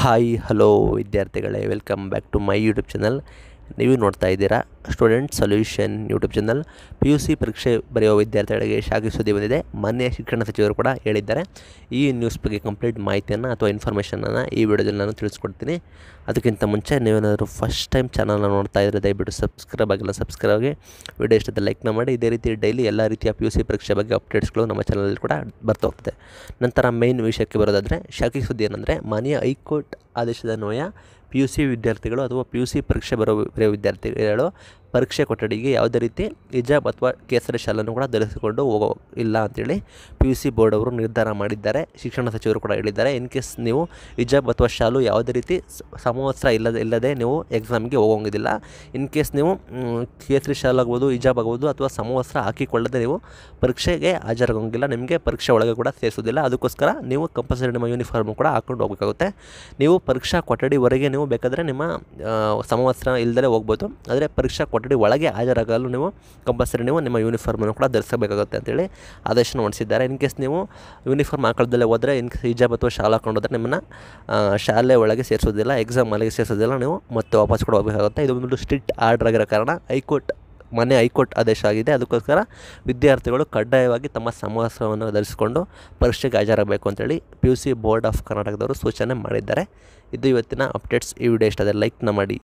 hi hello ವಿದ್ಯಾರ್ಥಿಗಳೇ welcome back to my YouTube channel ನೀವು ನೋಡ್ತಾ ಇದ್ದೀರಾ student solution YouTube channel P U C ಪರೀಕ್ಷೆ ಬರೆಯುವ ವಿದ್ಯಾರ್ಥಿಗಳಿಗೆ ಶಾಖೆ ಸುದ್ದಿ ಬಂದಿದೆ ಮಾನ್ಯ ಶಿಕ್ಷಣ ಸಚಿವರು ಕೂಡ ಹೇಳಿದ್ದಾರೆ ಈ ನ್ಯೂಸ್ ಬಗ್ಗೆ ಕಂಪ್ಲೀಟ್ ಮಾಹಿತಿಯನ್ನು ಅಥವಾ ಇನ್ಫಾರ್ಮೇಷನನ್ನು ಈ ವಿಡಿಯೋದಲ್ಲಿ ನಾನು ತಿಳಿಸ್ಕೊಡ್ತೀನಿ ಅದಕ್ಕಿಂತ ಮುಂಚೆ ನೀವೇನಾದರೂ ಫಸ್ಟ್ ಟೈಮ್ ಚಾನಲ್ನ ನೋಡ್ತಾ ಇದ್ದರೆ ದಯವಿಟ್ಟು ಸಬ್ಸ್ಕ್ರೈಬ್ ಆಗಿಲ್ಲ ಸಬ್ಸ್ಕ್ರೈಬ್ ಆಗಿ ವಿಡಿಯೋ ಇಷ್ಟದ ಲೈಕ್ನ ಮಾಡಿ ಇದೇ ರೀತಿ ಡೈಲಿ ಎಲ್ಲ ರೀತಿಯ ಪಿ ಯು ಸಿ ಪರೀಕ್ಷೆ ಬಗ್ಗೆ ಅಪ್ಡೇಟ್ಸ್ಗಳು ನಮ್ಮ ಚಾನಲಲ್ಲಿ ಕೂಡ ಬರ್ತಾ ಹೋಗ್ತದೆ ನಂತರ ಮೇನ್ ವಿಷಯಕ್ಕೆ ಬರೋದಾದರೆ ಶಾಖೆ ಸುದ್ದಿ ಏನಂದರೆ ಮಾನ್ಯ ಹೈಕೋರ್ಟ್ ಆದೇಶದ ಅನ್ವಯ ಪಿ ಯು ಸಿ ವಿದ್ಯಾರ್ಥಿಗಳು ಅಥವಾ ಪಿ ಯು ಸಿ ಪರೀಕ್ಷೆ ಬರೋ ಬರೆಯೋ ವಿದ್ಯಾರ್ಥಿಗಳು ಪರೀಕ್ಷೆ ಕೊಠಡಿಗೆ ಯಾವುದೇ ರೀತಿ ಹಿಜಾಬ್ ಅಥವಾ ಕೇಸರಿ ಶಾಲನ್ನು ಕೂಡ ಧರಿಸಿಕೊಂಡು ಹೋಗೋ ಇಲ್ಲ ಅಂತೇಳಿ ಪಿ ಯು ಸಿ ಬೋರ್ಡ್ ಅವರು ನಿರ್ಧಾರ ಮಾಡಿದ್ದಾರೆ ಶಿಕ್ಷಣ ಸಚಿವರು ಕೂಡ ಹೇಳಿದ್ದಾರೆ ಇನ್ ಕೇಸ್ ನೀವು ಹಿಜಾಬ್ ಅಥವಾ ಶಾಲು ಯಾವುದೇ ರೀತಿ ಸ- ಸಮವಸ್ತ್ರ ಇಲ್ಲದೆ ಇಲ್ಲದೆ ನೀವು ಎಕ್ಸಾಮ್ಗೆ ಹೋಗೋಂಗಿಲ್ಲ ಇನ್ ಕೇಸ್ ನೀವು ಮ್, ಕೇಸರಿ ಶಾಲು ಆಗ್ಬೋದು ಹಿಜಾಬ್ ಆಗ್ಬೋದು ಅಥವಾ ಸಮವಸ್ತ್ರ ಹಾಕಿಕೊಳ್ಳದೆ ನೀವು ಪರೀಕ್ಷೆಗೆ ಹಾಜರಾಗೋಂಗಿಲ್ಲ ನಿಮಗೆ ಪರೀಕ್ಷೆ ಒಳಗೆ ಕೂಡ ಸೇರಿಸೋದಿಲ್ಲ ಅದಕ್ಕೋಸ್ಕರ ನೀವು ಕಂಪಲ್ಸರಿ ನಿಮ್ಮ ಯೂನಿಫಾರ್ಮ್ ಕೂಡ ಹಾಕ್ಕೊಂಡು ಹೋಗಬೇಕಾಗುತ್ತೆ ನೀವು ಪರೀಕ್ಷಾ ಕೊಠಡಿವರೆಗೆ ನೀವು ಬೇಕಾದರೆ ನಿಮ್ಮ ಆ, ಸಮವಸ್ತ್ರ ಇಲ್ಲದೆ ಹೋಗ್ಬೋದು ಆದರೆ ಪರೀಕ್ಷಾ ಕೊಠಡಿ ಒಳಗೆ ಹಾಜರಾಗಲು ನೀವು ಕಂಪಲ್ಸರಿ ನೀವು ನಿಮ್ಮ ಯೂನಿಫಾರ್ಮನ್ನು ಕೂಡ ಧರಿಸಬೇಕಾಗುತ್ತೆ ಅಂತೇಳಿ ಆದೇಶನ ಹೊರಡಿಸಿದ್ದಾರೆ ಇನ್ ಕೇಸ್ ನೀವು ಯೂನಿಫಾರ್ಮ್ ಹಾಕೊಳ್ದಲ್ಲೇ ಹೋದರೆ ಇನ್ ಕೇಸ್ ಹಿಜಾಬ್ ಅಥವಾ ಶಾಲಾ ಹಾಕೊಂಡೋದ್ರೆ ನಿಮ್ಮನ್ನು ಆ, ಶಾಲೆ ಒಳಗೆ ಸೇರಿಸೋದಿಲ್ಲ ಎಕ್ಸಾಮ್ ಒಳಗೆ ಸೇರಿಸೋದಿಲ್ಲ ನೀವು ಮತ್ತೆ ವಾಪಸ್ ಕೂಡ ಹೋಗಬೇಕಾಗುತ್ತೆ ಇದು ಒಂದು ಸ್ಟ್ರಿಕ್ಟ್ ಆರ್ಡರ್ ಆಗಿರೋ ಕಾರಣ ಹೈಕೋರ್ಟ್ ಮನೆ ಹೈಕೋರ್ಟ್ ಆದೇಶ ಆಗಿದೆ ಅದಕ್ಕೋಸ್ಕರ ವಿದ್ಯಾರ್ಥಿಗಳು ಕಡ್ಡಾಯವಾಗಿ ತಮ್ಮ ಸಮವಸ್ತ್ರವನ್ನು ಧರಿಸಿಕೊಂಡು ಪರೀಕ್ಷೆಗೆ ಹಾಜರಾಗಬೇಕು ಅಂತೇಳಿ P U C board of ಕರ್ನಾಟಕದವರು ಸೂಚನೆ ಮಾಡಿದ್ದಾರೆ ಇದು ಇವತ್ತಿನ ಅಪ್ಡೇಟ್ಸ್ ಈ ವಿಡಿಯೋ ಇಷ್ಟ ಲೈಕ್ನ ಮಾಡಿ